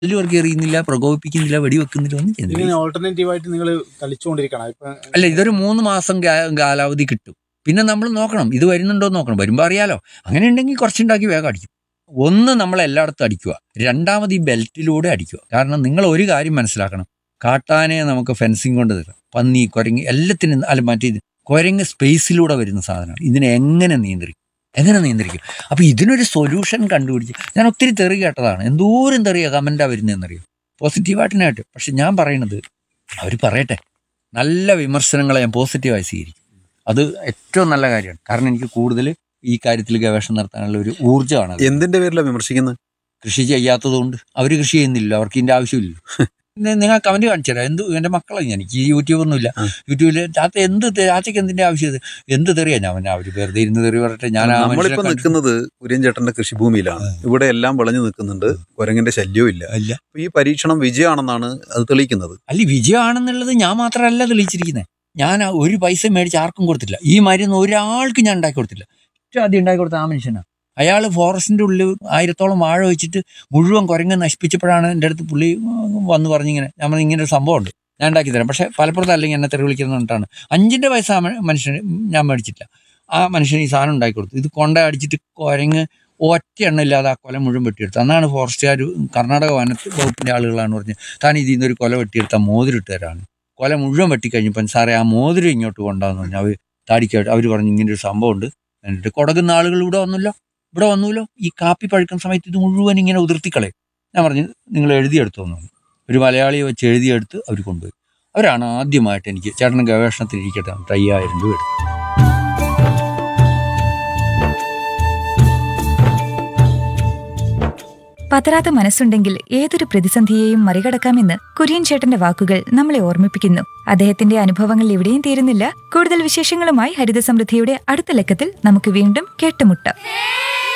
കല്ലുവർക്ക് എറിയുന്നില്ല പ്രകോപിപ്പിക്കുന്നില്ല വെടിവെക്കുന്നില്ല ഒന്നും ചെയ്യുന്നില്ല ഇങ്ങനെ ഓൾട്ടർനേറ്റീവ് ആയിട്ട് നിങ്ങൾ കളിച്ചുകൊണ്ടിരിക്കണം ഇപ്പൊ അല്ല ഇതൊരു മൂന്ന് മാസം കാ- കാലാവധി കിട്ടും പിന്നെ നമ്മൾ നോക്കണം ഇത് വരുന്നുണ്ടോ എന്ന് നോക്കണം വരുമ്പോൾ അറിയാലോ അങ്ങനെ ഉണ്ടെങ്കിൽ കുറച്ചുണ്ടാക്കി വേഗം അടിക്കും ഒന്ന് നമ്മൾ എല്ലായിടത്തും അടിക്കുക രണ്ടാമത് ഈ ബെൽറ്റിലൂടെ അടിക്കുക കാരണം നിങ്ങൾ ഒരു കാര്യം മനസ്സിലാക്കണം കാട്ടാനെ നമുക്ക് ഫെൻസിങ് കൊണ്ട് തരാം പന്നി കുരങ്ങ് എല്ലാത്തിനും അല്ല മറ്റേ ഇത് കുരങ്ങ് സ്പേസിലൂടെ വരുന്ന സാധനമാണ് ഇതിനെ എങ്ങനെ നിയന്ത്രിക്കും എങ്ങനെ നിയന്ത്രിക്കും അപ്പോൾ ഇതിനൊരു സൊല്യൂഷൻ കണ്ടുപിടിച്ച് ഞാൻ ഒത്തിരി തെറി കേട്ടതാണ് എന്തോരം തെറിയ കമൻറ്റാ വരുന്നതെന്നറിയോ പോസിറ്റീവായിട്ടിനായിട്ട് പക്ഷെ ഞാൻ പറയണത് അവർ പറയട്ടെ നല്ല വിമർശനങ്ങളെ ഞാൻ പോസിറ്റീവായി സ്വീകരിക്കും അത് ഏറ്റവും നല്ല കാര്യമാണ് കാരണം എനിക്ക് കൂടുതൽ ഈ കാര്യത്തിൽ ഗവേഷണം നടത്താനുള്ള ഒരു ഊർജ്ജമാണ് അത്. എന്തിന്റെ പേരിലാണ് വിമർശിക്കുന്നത് കൃഷി ചെയ്യാത്തതുകൊണ്ട് അവർ കൃഷി ചെയ്യുന്നില്ല അവർക്ക് ഇതിന്റെ ആവശ്യമില്ല പിന്നെ നിങ്ങൾ കമന്റ് കാണിച്ചു തരാം എന്ത് എന്റെ മക്കളെ എനിക്ക് ഈ യൂട്യൂബ് ഒന്നുമില്ല ആ. യൂട്യൂബിൽ ചാത്ത എന്ത് തെ- ചാച്ചയ്ക്ക് എന്തിന്റെ ആവശ്യം ഇത്? എന്ത് തെറിയാ ഞാൻ പിന്നെ അവര് വെറുതെ ഇരുന്ന് തെറി പറയട്ടെ ഞാൻ ആ നമ്മളിപ്പോ മനുഷ്യനെ കണ്ടിട്ട് നിൽക്കുന്നത് കുര്യൻ ചേട്ടന്റെ കൃഷിഭൂമിയിലാണ് ഇവിടെ എല്ലാം വിളഞ്ഞു നിൽക്കുന്നുണ്ട് കുരങ്ങിന്റെ ശല്യവും ഇല്ല അല്ല അപ്പൊ ഈ പരീക്ഷണം വിജയമാണെന്നാണ് അത് തെളിയിക്കുന്നത് അല്ല വിജയമാണെന്നുള്ളത് ഞാൻ മാത്രമല്ല തെളിയിച്ചിരിക്കുന്നത് ഞാൻ ആ ഒരു പൈസ മേടിച്ച് ആർക്കും കൊടുത്തില്ല ഈ മരുന്ന് ഒരാൾക്ക് ഞാൻ ഉണ്ടാക്കി കൊടുത്തില്ല ഏറ്റവും ആദ്യം ഉണ്ടാക്കി കൊടുത്ത ആ മനുഷ്യനാണ് അയാൾ ഫോറസ്റ്റിന്റെ ഉള്ളിൽ ആയിരത്തോളം വാഴ വെച്ചിട്ട് മുഴുവൻ കുരങ്ങ് നശിപ്പിച്ചപ്പോഴാണ് എൻ്റെ അടുത്ത് പുള്ളി ഉം, വന്ന് പറഞ്ഞിങ്ങനെ ഞാൻ പറഞ്ഞു, ഇങ്ങനെ ഒരു സംഭവം ഉണ്ട് ഞാൻ ഉണ്ടാക്കി തരാം പക്ഷേ പലപ്പുറത്ത് അല്ലെങ്കിൽ എന്നെ തെറി വിളിക്കുന്നതാണ് അഞ്ചിൻ്റെ പൈസ ആ മ- മനുഷ്യന് ഞാൻ മേടിച്ചിട്ടില്ല ആ മനുഷ്യന് ഈ സാധനം ഉണ്ടാക്കി കൊടുത്തു ഇത് കൊണ്ട അടിച്ചിട്ട് കുരങ്ങ് ഒറ്റ എണ്ണ ഇല്ലാതെ ആ കൊല മുഴുവൻ വെട്ടിയെടുത്തു അന്നാണ് ഫോറസ്റ്റുകാർ കർണാടക വനത്ത് വകുപ്പിൻ്റെ ആളുകളാണ് പറഞ്ഞത് താൻ ഇതിൽ നിന്നൊരു കൊല വെട്ടിയെടുത്താൽ മോതിരിട്ട് തരാണ് കൊല മുഴുവൻ വെട്ടിക്കഴിഞ്ഞപ്പം സാറേ ആ മോതിരം ഇങ്ങോട്ട് കൊണ്ടാന്ന് പറഞ്ഞു അവർ താടിക്കായിട്ട് അവർ പറഞ്ഞു ഇങ്ങനെ ഒരു സംഭവം ഉണ്ട് എന്നിട്ട് കൊടകുന്ന ആളുകൾ ഇവിടെ വന്നല്ലോ ഇവിടെ വന്നല്ലോ ഈ കാപ്പി പഴുക്കുന്ന സമയത്ത് ഇത് മുഴുവൻ ഇങ്ങനെ ഉതിർത്തിക്കളയും ഞാൻ പറഞ്ഞു നിങ്ങൾ എഴുതിയെടുത്തോ എന്ന് പറഞ്ഞു ഒരു മലയാളിയെ വെച്ച് എഴുതിയെടുത്ത് അവർ കൊണ്ടുപോയി അവരാണ് ആദ്യമായിട്ട് എനിക്ക് ചേട്ടൻ ഗവേഷണത്തിൽ ഇരിക്കട്ടെ എന്നിട്ട് അയ്യായിരം രൂപ എടുത്തു പതറാത്ത മനസ്സുണ്ടെങ്കിൽ ഏതൊരു പ്രതിസന്ധിയെയും മറികടക്കാമെന്ന് കുര്യൻ ചേട്ടന്റെ വാക്കുകൾ നമ്മളെ ഓർമ്മിപ്പിക്കുന്നു അദ്ദേഹത്തിന്റെ അനുഭവങ്ങൾ ഇവിടെയും തീരുന്നില്ല കൂടുതൽ വിശേഷങ്ങളുമായി ഹരിത സമൃദ്ധിയുടെ അടുത്ത ലക്കത്തിൽ നമുക്ക് വീണ്ടും കേട്ടുമുട്ടാം